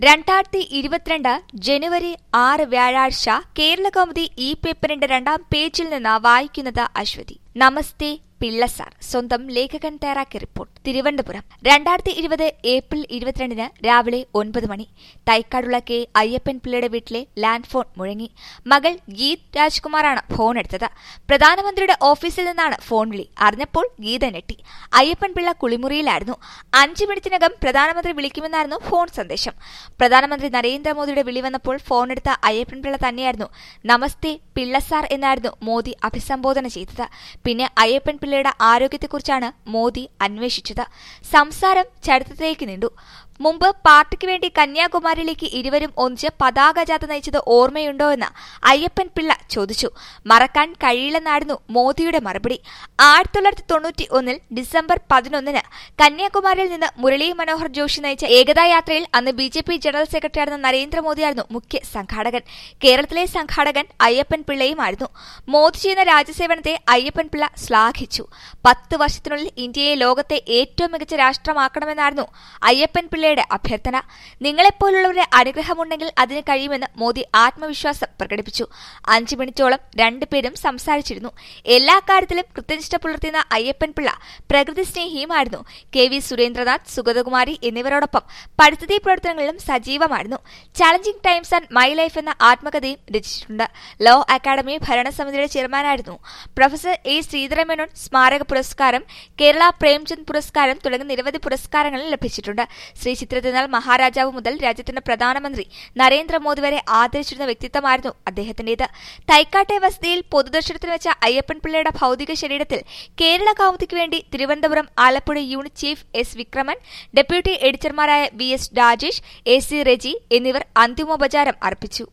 രണ്ടായിരത്തി ഇരുപത്തിരണ്ട് ജനുവരി ആറ് വ്യാഴാഴ്ച കേരള കൗമുദി ഈ പേപ്പറിന്റെ രണ്ടാം പേജിൽ നിന്ന് വായിക്കുന്നത് അശ്വതി നമസ്തേ പിള്ള സാർ സ്വന്തം ലേഖകൻ തയ്യാറാക്കിയ റിപ്പോർട്ട് തിരുവനന്തപുരം രണ്ടായിരത്തി ഇരുപത് ഏപ്രിൽ ഇരുപത്തിരണ്ടിന് രാവിലെ ഒൻപത് മണി തൈക്കാടുള്ള കെ അയ്യപ്പൻ പിള്ളയുടെ വീട്ടിലെ ലാൻഡ് ഫോൺ മുഴങ്ങി മകൾ ഗീത് രാജ്കുമാറാണ് ഫോൺ എടുത്തത് പ്രധാനമന്ത്രിയുടെ ഓഫീസിൽ നിന്നാണ് ഫോൺ വിളി അറിഞ്ഞപ്പോൾ ഗീത ഞെട്ടി അയ്യപ്പൻ പിള്ള കുളിമുറിയിലായിരുന്നു അഞ്ചു മിനിറ്റിനകം പ്രധാനമന്ത്രി വിളിക്കുമെന്നായിരുന്നു ഫോൺ സന്ദേശം പ്രധാനമന്ത്രി നരേന്ദ്രമോദിയുടെ വിളി വന്നപ്പോൾ ഫോൺ എടുത്ത അയ്യപ്പൻ പിള്ള തന്നെയായിരുന്നു നമസ്തേ പിള്ള സാർ എന്നായിരുന്നു മോദി അഭിസംബോധന ചെയ്തത് പിന്നെ അയ്യപ്പൻ പിള്ളയുടെ ആരോഗ്യത്തെക്കുറിച്ചാണ് മോദി അന്വേഷിച്ചത് സംസാരം ചരിത്രത്തിലേക്ക് നീണ്ടു മുമ്പ് പാർട്ടിക്ക് വേണ്ടി കന്യാകുമാരിയിലേക്ക് ഇരുവരും ഒന്നിച്ച് പതാക ജാഥ നയിച്ചത് ഓർമ്മയുണ്ടോ എന്ന് അയ്യപ്പൻ പിള്ള ചോദിച്ചു മറക്കാൻ കഴിയില്ലെന്നായിരുന്നു മോദിയുടെ മറുപടി ആയിരത്തി തൊള്ളായിരത്തി തൊണ്ണൂറ്റി ഒന്നിൽ ഡിസംബർ പതിനൊന്നിന് കന്യാകുമാരിയിൽ നിന്ന് മുരളി മനോഹർ ജോഷി നയിച്ച ഏകതാ യാത്രയിൽ അന്ന് ബി ജെ പി ജനറൽ സെക്രട്ടറിയായിരുന്ന നരേന്ദ്രമോദിയായിരുന്നു മുഖ്യ സംഘാടകൻ കേരളത്തിലെ സംഘാടകൻ അയ്യപ്പൻ പിള്ളയുമായിരുന്നു മോദി ചെയ്യുന്ന രാജ്യസേവനത്തെ അയ്യപ്പൻ പിള്ള ശ്ലാഘിച്ചു പത്ത് വർഷത്തിനുള്ളിൽ ഇന്ത്യയെ ലോകത്തെ ഏറ്റവും മികച്ച രാഷ്ട്രമാക്കണമെന്നായിരുന്നു അയ്യപ്പൻ പിള്ളയുടെ അഭ്യർത്ഥന നിങ്ങളെപ്പോലുള്ളവരുടെ അനുഗ്രഹമുണ്ടെങ്കിൽ അതിന് കഴിയുമെന്ന് മോദി ആത്മവിശ്വാസം പ്രകടിപ്പിച്ചു അഞ്ചു മിനിറ്റോളം രണ്ടുപേരും സംസാരിച്ചിരുന്നു എല്ലാ കാര്യത്തിലും കൃത്യനിഷ്ഠ പുലർത്തുന്ന അയ്യപ്പൻ പിള്ള പ്രകൃതി സ്നേഹിയുമായിരുന്നു കെ വി സുരേന്ദ്രനാഥ് സുഗതകുമാരി എന്നിവരോടൊപ്പം പരിസ്ഥിതി പ്രവർത്തനങ്ങളിലും സജീവമായിരുന്നു challenging times and my life എന്ന ആത്മകഥയും രചിച്ചിട്ടുണ്ട് ലോ അക്കാദമി ഭരണസമിതിയുടെ ചെയർമാനായിരുന്നു പ്രൊഫസർ എ ശ്രീധരമേനോൻ സ്മാരക പുരസ്കാരം കേരള പ്രേംചന്ദ് പുരസ്കാരം തുടങ്ങിയ നിരവധി പുരസ്കാരങ്ങൾ ലഭിച്ചിട്ടുണ്ട് ശ്രീ ചിത്രതിനാൽ മഹാരാജാവ് മുതൽ രാജ്യത്തിന്റെ പ്രധാനമന്ത്രി നരേന്ദ്രമോദി വരെ ആദരിച്ചിരുന്ന വ്യക്തിത്വമായിരുന്നു അദ്ദേഹത്തിന്റേത് തൈക്കാട്ടെ വസതിയിൽ പൊതുദർശനത്തിന് വെച്ച അയ്യപ്പൻ പിള്ളയുടെ ഭൌതിക ശരീരത്തിൽ കേരള കൗമുദിക്ക് വേണ്ടി Thiruvananthapuram Alappuzha unit chief S Vikraman deputy എഡിറ്റർമാരായ V S Rajesh A C Reji എന്നിവർ അന്തിമോപചാരം അർപ്പിച്ചു